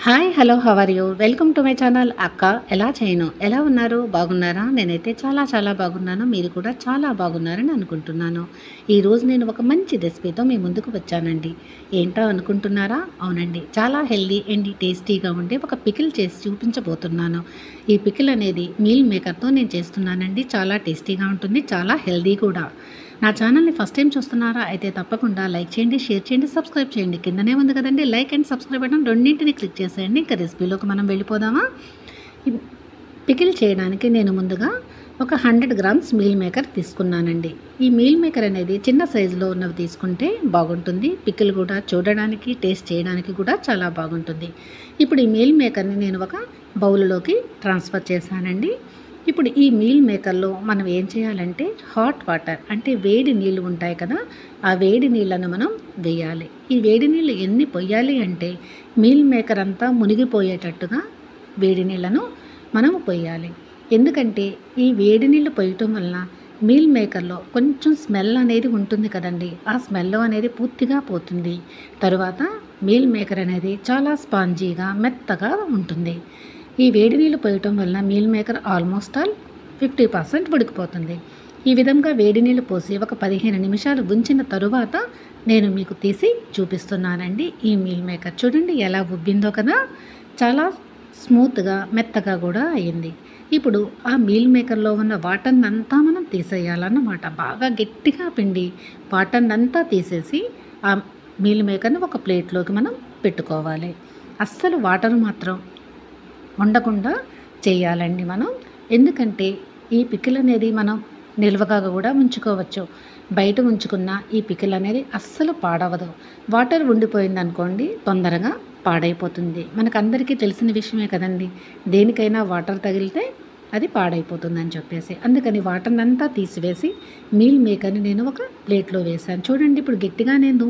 hi hello how are you welcome to my channel అక్క ఎలా చేయను ఎలా ఉన్నారు బాగున్నారా నేనైతే చాలా చాలా బాగున్నాను మీరు కూడా చాలా బాగున్నారని అనుకుంటున్నాను ఈరోజు నేను ఒక మంచి రెసిపీతో మీ ముందుకు వచ్చానండి ఏంటో అనుకుంటున్నారా అవునండి చాలా హెల్దీ అండ్ టేస్టీగా ఉండే ఒక పికిల్ చేసి చూపించబోతున్నాను ఈ పికిల్ అనేది మీల్ మేకర్తో నేను చేస్తున్నానండి చాలా టేస్టీగా ఉంటుంది చాలా హెల్దీ కూడా నా ఛానల్ని ఫస్ట్ టైం చూస్తున్నారా అయితే తప్పకుండా లైక్ చేయండి షేర్ చేయండి సబ్స్క్రైబ్ చేయండి కిందనే ఉంది కదండి లైక్ అండ్ సబ్స్క్రైబ్ బటన్ రెండింటిని క్లిక్ చేసేయండి ఇంకా రెసిపీలోకి మనం వెళ్ళిపోదామా ఈ పికిల్ చేయడానికి నేను ముందుగా ఒక హండ్రెడ్ గ్రామ్స్ మీల్ మేకర్ తీసుకున్నానండి ఈ మీల్ మేకర్ అనేది చిన్న సైజులో ఉన్నవి తీసుకుంటే బాగుంటుంది పికిల్ కూడా చూడడానికి టేస్ట్ చేయడానికి కూడా చాలా బాగుంటుంది ఇప్పుడు ఈ మీల్ మేకర్ని నేను ఒక బౌల్లోకి ట్రాన్స్ఫర్ చేశానండి ఇప్పుడు ఈ మీల్ మేకర్లో మనం ఏం చేయాలంటే హాట్ వాటర్ అంటే వేడి నీళ్ళు ఉంటాయి కదా ఆ వేడి నీళ్ళను మనం వేయాలి ఈ వేడి నీళ్ళు ఎన్ని పొయ్యాలి అంటే మీల్ మేకర్ అంతా మునిగిపోయేటట్టుగా వేడి నీళ్ళను మనం పొయ్యాలి ఎందుకంటే ఈ వేడి నీళ్ళు పొయ్యటం వలన మీల్ మేకర్లో కొంచెం స్మెల్ అనేది ఉంటుంది కదండి ఆ స్మెల్ అనేది పూర్తిగా పోతుంది తరువాత మీల్ మేకర్ అనేది చాలా స్పాంజీగా మెత్తగా ఉంటుంది ఈ వేడి నీళ్ళు పోయటం వలన meal maker almost all fifty percent ఉడికిపోతుంది ఈ విధంగా వేడి నీళ్ళు పోసి ఒక పదిహేను నిమిషాలు ఉంచిన తరువాత నేను మీకు తీసి చూపిస్తున్నానండి ఈ మీల్ మేకర్ చూడండి ఎలా ఉబ్బిందో కదా చాలా స్మూత్గా మెత్తగా కూడా అయింది ఇప్పుడు ఆ మీల్ మేకర్లో ఉన్న వాటర్ అంతా మనం తీసేయాలన్నమాట బాగా గట్టిగా పిండి వాటర్ అంతా తీసేసి ఆ మీల్ మేకర్ని ఒక ప్లేట్లోకి మనం పెట్టుకోవాలి అస్సలు వాటర్ మాత్రం ఉండకుండా చేయాలండి మనం ఎందుకంటే ఈ పికిల్ అనేది మనం నిల్వగా కూడా ఉంచుకోవచ్చు బయట ఉంచుకున్న ఈ పికిల్ అనేది అస్సలు పాడవదు వాటర్ ఉండిపోయింది అనుకోండి తొందరగా పాడైపోతుంది మనకు అందరికీ తెలిసిన విషయమే కదండి దేనికైనా వాటర్ తగిలితే అది పాడైపోతుందని చెప్పేసి అందుకని వాటర్ అంతా తీసివేసి మీల్ మేకర్ని నేను ఒక ప్లేట్లో వేశాను చూడండి ఇప్పుడు గట్టిగా నేను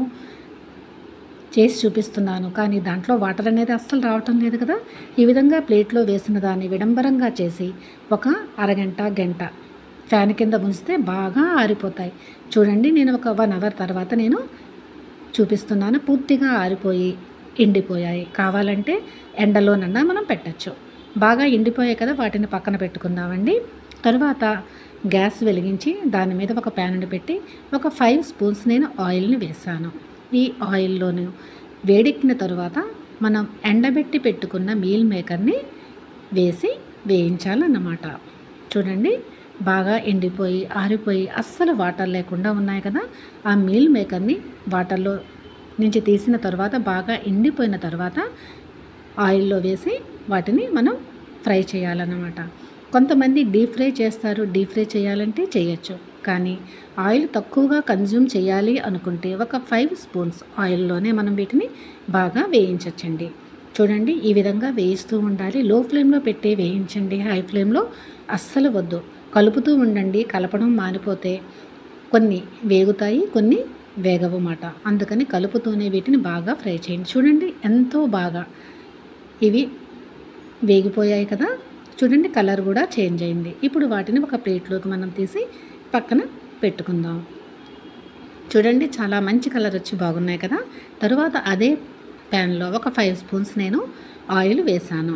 చేసి చూపిస్తున్నాను కానీ దాంట్లో వాటర్ అనేది అస్సలు రావటం లేదు కదా ఈ విధంగా ప్లేట్లో వేసిన దాన్ని విడంబరంగా చేసి ఒక అరగంట గంట ఫ్యాన్ కింద ఉంచితే బాగా ఆరిపోతాయి చూడండి నేను ఒక వన్ అవర్ తర్వాత నేను చూపిస్తున్నాను పూర్తిగా ఆరిపోయి ఎండిపోయాయి కావాలంటే ఎండలోనన్నా మనం పెట్టచ్చు బాగా ఎండిపోయాయి కదా వాటిని పక్కన పెట్టుకుందామండి తర్వాత గ్యాస్ వెలిగించి దాని మీద ఒక ప్యాన్ పెట్టి ఒక ఫైవ్ స్పూన్స్ నేను ఆయిల్ని వేసాను ఈ ఆయిల్లోను వేడెక్కిన తరువాత మనం ఎండబెట్టి పెట్టుకున్న మీల్ మేకర్ని వేసి వేయించాలన్నమాట చూడండి బాగా ఎండిపోయి ఆరిపోయి అస్సలు వాటర్ లేకుండా ఉన్నాయి కదా ఆ మీల్ మేకర్ని వాటర్లో నుంచి తీసిన తర్వాత బాగా ఎండిపోయిన తర్వాత ఆయిల్లో వేసి వాటిని మనం ఫ్రై చేయాలన్నమాట కొంతమంది డీప్ ఫ్రై చేస్తారు డీప్ ఫ్రై చేయాలంటే చేయొచ్చు కానీ ఆయిల్ తక్కువగా కన్జ్యూమ్ చేయాలి అనుకుంటే ఒక ఫైవ్ స్పూన్స్ ఆయిల్లోనే మనం వీటిని బాగా వేయించవచ్చండి చూడండి ఈ విధంగా వేయిస్తూ ఉండాలి లో ఫ్లేమ్లో పెట్టి వేయించండి హై ఫ్లేమ్లో అస్సలు వద్దు కలుపుతూ ఉండండి కలపడం మానిపోతే కొన్ని వేగుతాయి కొన్ని వేగవు మాట అందుకని కలుపుతూనే వీటిని బాగా ఫ్రై చేయండి చూడండి ఎంతో బాగా ఇవి వేగిపోయాయి కదా చూడండి కలర్ కూడా చేంజ్ అయింది ఇప్పుడు వాటిని ఒక ప్లేట్లోకి మనం తీసి పక్కన పెట్టుకుందాం చూడండి చాలా మంచి కలర్ వచ్చి బాగున్నాయి కదా తరువాత అదే ప్యాన్లో ఒక ఫైవ్ స్పూన్స్ నేను ఆయిల్ వేసాను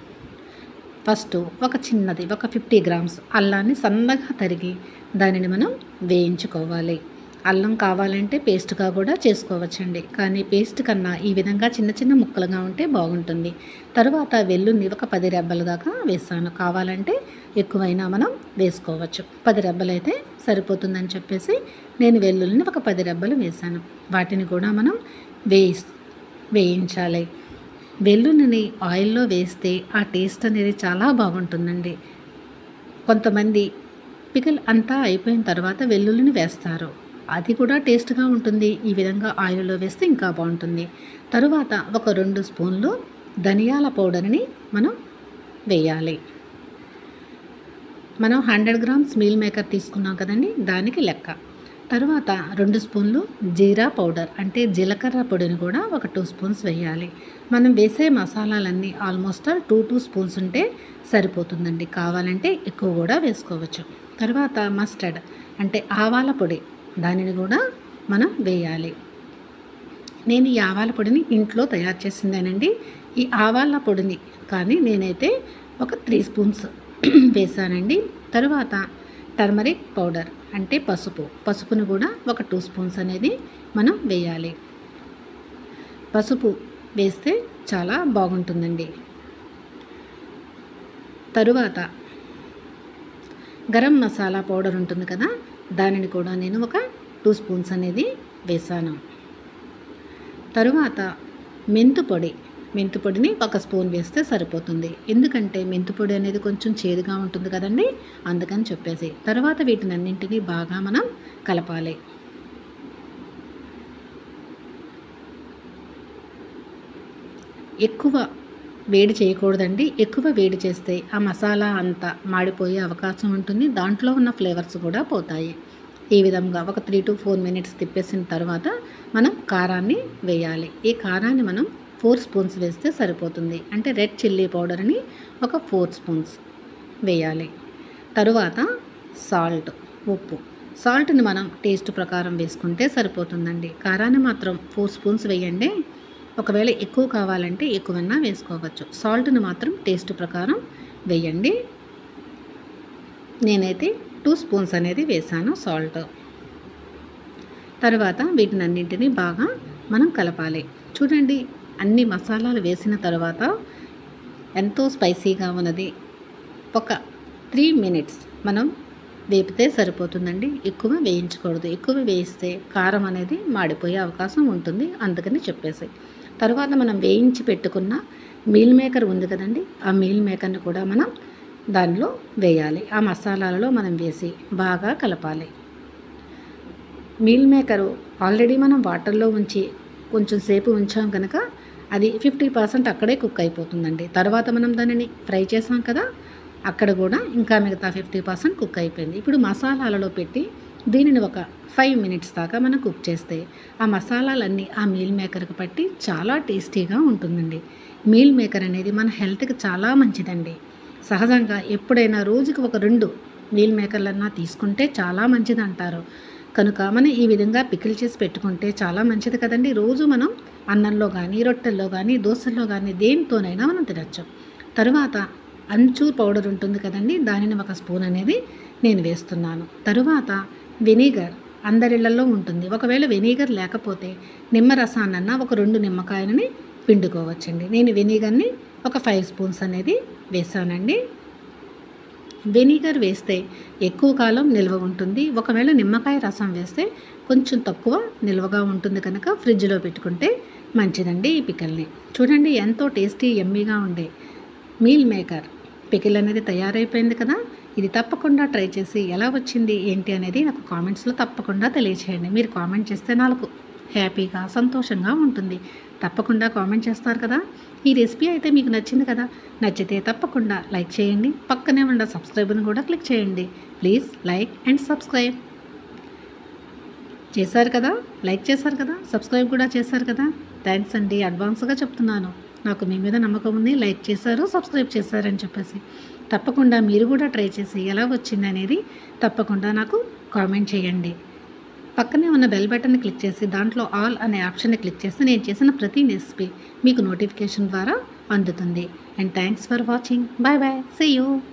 ఫస్ట్ ఒక చిన్నది ఒక ఫిఫ్టీ గ్రామ్స్ అల్లాన్ని సన్నగా తరిగి దానిని మనం వేయించుకోవాలి అల్లం కావాలంటే పేస్ట్గా కూడా చేసుకోవచ్చండి కానీ పేస్ట్ కన్నా ఈ విధంగా చిన్న చిన్న ముక్కలుగా ఉంటే బాగుంటుంది తరువాత వెల్లుల్లి ఒక పది రెబ్బల దాకా వేసాను కావాలంటే ఎక్కువైనా మనం వేసుకోవచ్చు పది రెబ్బలు అయితే సరిపోతుందని చెప్పేసి నేను వెల్లుల్లిని ఒక పది రెబ్బలు వేసాను వాటిని కూడా మనం వేయి వేయించాలి వెల్లుల్లిని ఆయిల్లో వేస్తే ఆ టేస్ట్ అనేది చాలా బాగుంటుందండి కొంతమంది పికిల్ అంతా అయిపోయిన తర్వాత వెల్లుల్లిని వేస్తారు అది కూడా టేస్ట్గా ఉంటుంది ఈ విధంగా ఆయిల్లో వేస్తే ఇంకా బాగుంటుంది తరువాత ఒక రెండు స్పూన్లు ధనియాల పౌడర్ని మనం వేయాలి మనం హండ్రెడ్ గ్రామ్స్ మీల్ మేకర్ తీసుకున్నాం కదండి దానికి లెక్క తర్వాత రెండు స్పూన్లు జీరా పౌడర్ అంటే జీలకర్ర పొడిని కూడా ఒక టూ స్పూన్స్ వేయాలి మనం వేసే మసాలాలన్నీ ఆల్మోస్ట్ టూ టూ స్పూన్స్ ఉంటే సరిపోతుందండి కావాలంటే ఎక్కువ కూడా వేసుకోవచ్చు తర్వాత మస్టర్డ్ అంటే ఆవాల పొడి దానిని కూడా మనం వేయాలి నేను ఈ ఆవాల పొడిని ఇంట్లో తయారు చేసిందేనండి ఈ ఆవాల పొడిని కానీ నేనైతే ఒక త్రీ స్పూన్స్ వేసానండి తరువాత టర్మరిక్ పౌడర్ అంటే పసుపు పసుపును కూడా ఒక టూ స్పూన్స్ అనేది మనం వేయాలి పసుపు వేస్తే చాలా బాగుంటుందండి తరువాత గరం మసాలా పౌడర్ ఉంటుంది కదా దానిని కూడా నేను ఒక టూ స్పూన్స్ అనేది వేసాను తరువాత మెంతు పొడి మెంతు పొడిని ఒక స్పూన్ వేస్తే సరిపోతుంది ఎందుకంటే మెంతు పొడి అనేది కొంచెం చేదుగా ఉంటుంది కదండి అందుకని చెప్పేసి తర్వాత వీటిని అన్నింటినీ బాగా మనం కలపాలి ఎక్కువ వేడి చేయకూడదండి ఎక్కువ వేడి చేస్తే ఆ మసాలా అంతా మాడిపోయే అవకాశం ఉంటుంది దాంట్లో ఉన్న ఫ్లేవర్స్ కూడా పోతాయి ఈ విధంగా ఒక త్రీ టు ఫోర్ మినిట్స్ తిప్పేసిన తర్వాత మనం కారాన్ని వేయాలి ఈ కారాన్ని మనం ఫోర్ స్పూన్స్ వేస్తే సరిపోతుంది అంటే రెడ్ చిల్లీ పౌడర్ని ఒక ఫోర్ స్పూన్స్ వేయాలి తరువాత సాల్ట్ ఉప్పు సాల్ట్ని మనం టేస్ట్ ప్రకారం వేసుకుంటే సరిపోతుందండి కారాన్ని మాత్రం ఫోర్ స్పూన్స్ వేయండి ఒకవేళ ఎక్కువ కావాలంటే ఎక్కువన్నా వేసుకోవచ్చు సాల్ట్ని మాత్రం టేస్ట్ ప్రకారం వేయండి నేనైతే టూ స్పూన్స్ అనేది వేసాను సాల్ట్ తర్వాత వీటిని అన్నింటినీ బాగా మనం కలపాలి చూడండి అన్ని మసాలాలు వేసిన తర్వాత ఎంతో స్పైసీగా ఉన్నది ఒక త్రీ మినిట్స్ మనం వేపితే సరిపోతుందండి ఎక్కువ వేయించకూడదు ఎక్కువ వేయిస్తే కారం అనేది మాడిపోయే అవకాశం ఉంటుంది అందుకని చెప్పేసి తర్వాత మనం వేయించి పెట్టుకున్న మీల్ మేకర్ ఉంది కదండి ఆ మీల్ మేకర్ని కూడా మనం దానిలో వేయాలి ఆ మసాలాలలో మనం వేసి బాగా కలపాలి మీల్ మేకరు ఆల్రెడీ మనం వాటర్లో ఉంచి కొంచెం సేపు ఉంచాం కనుక అది ఫిఫ్టీ పర్సెంట్ అక్కడే కుక్ అయిపోతుందండి తర్వాత మనం దానిని ఫ్రై చేసాం కదా అక్కడ కూడా ఇంకా మిగతా ఫిఫ్టీ పర్సెంట్ కుక్ అయిపోయింది ఇప్పుడు మసాలాలలో పెట్టి దీనిని ఒక ఫైవ్ మినిట్స్ దాకా మనం కుక్ చేస్తే ఆ మసాలాలన్నీ ఆ మీల్ మేకర్కి పట్టి చాలా టేస్టీగా ఉంటుందండి మీల్ మేకర్ అనేది మన హెల్త్కి చాలా మంచిదండి సహజంగా ఎప్పుడైనా రోజుకి ఒక రెండు మీల్ మేకర్లన్నా తీసుకుంటే చాలా మంచిది అంటారు కనుక మనం ఈ విధంగా పికిల్ చేసి పెట్టుకుంటే చాలా మంచిది కదండి రోజు మనం అన్నంలో కానీ రొట్టెల్లో కానీ దోశల్లో కానీ దేనితోనైనా మనం తినచ్చు తరువాత అంచూర్ పౌడర్ ఉంటుంది కదండి దానిని ఒక స్పూన్ అనేది నేను వేస్తున్నాను తరువాత వెనిగర్ అందరిళ్లలో ఉంటుంది ఒకవేళ వెనిగర్ లేకపోతే నిమ్మరసాన్నన్నా ఒక రెండు నిమ్మకాయలని పిండుకోవచ్చండి నేను వెనిగర్ని ఒక ఫైవ్ స్పూన్స్ అనేది వేసానండి వెనిగర్ వేస్తే ఎక్కువ కాలం నిల్వ ఉంటుంది ఒకవేళ నిమ్మకాయ రసం వేస్తే కొంచెం తక్కువ నిల్వగా ఉంటుంది కనుక ఫ్రిడ్జ్లో పెట్టుకుంటే మంచిదండి ఈ పికల్ని చూడండి ఎంతో టేస్టీ ఎమ్మీగా ఉండే మీల్ మేకర్ పికిల్ అనేది తయారైపోయింది కదా ఇది తప్పకుండా ట్రై చేసి ఎలా వచ్చింది ఏంటి అనేది నాకు కామెంట్స్లో తప్పకుండా తెలియచేయండి మీరు కామెంట్ చేస్తే నాకు హ్యాపీగా సంతోషంగా ఉంటుంది తప్పకుండా కామెంట్ చేస్తారు కదా ఈ రెసిపీ అయితే మీకు నచ్చింది కదా నచ్చితే తప్పకుండా లైక్ చేయండి పక్కనే ఉన్న సబ్స్క్రైబ్ని కూడా క్లిక్ చేయండి ప్లీజ్ లైక్ అండ్ సబ్స్క్రైబ్ చేశారు కదా లైక్ చేశారు కదా సబ్స్క్రైబ్ కూడా చేశారు కదా థ్యాంక్స్ అండి అడ్వాన్స్గా చెప్తున్నాను నాకు మీ మీద నమ్మకం ఉంది లైక్ చేశారు సబ్స్క్రైబ్ చేశారని చెప్పేసి తప్పకుండా మీరు కూడా ట్రై చేసి ఎలా వచ్చింది అనేది తప్పకుండా నాకు కామెంట్ చేయండి పక్కనే ఉన్న బెల్ బటన్ని క్లిక్ చేసి దాంట్లో ఆల్ అనే ఆప్షన్ని క్లిక్ చేస్తే నేను చేసిన ప్రతి రెసిపీ మీకు నోటిఫికేషన్ ద్వారా అందుతుంది and thanks for watching bye bye see you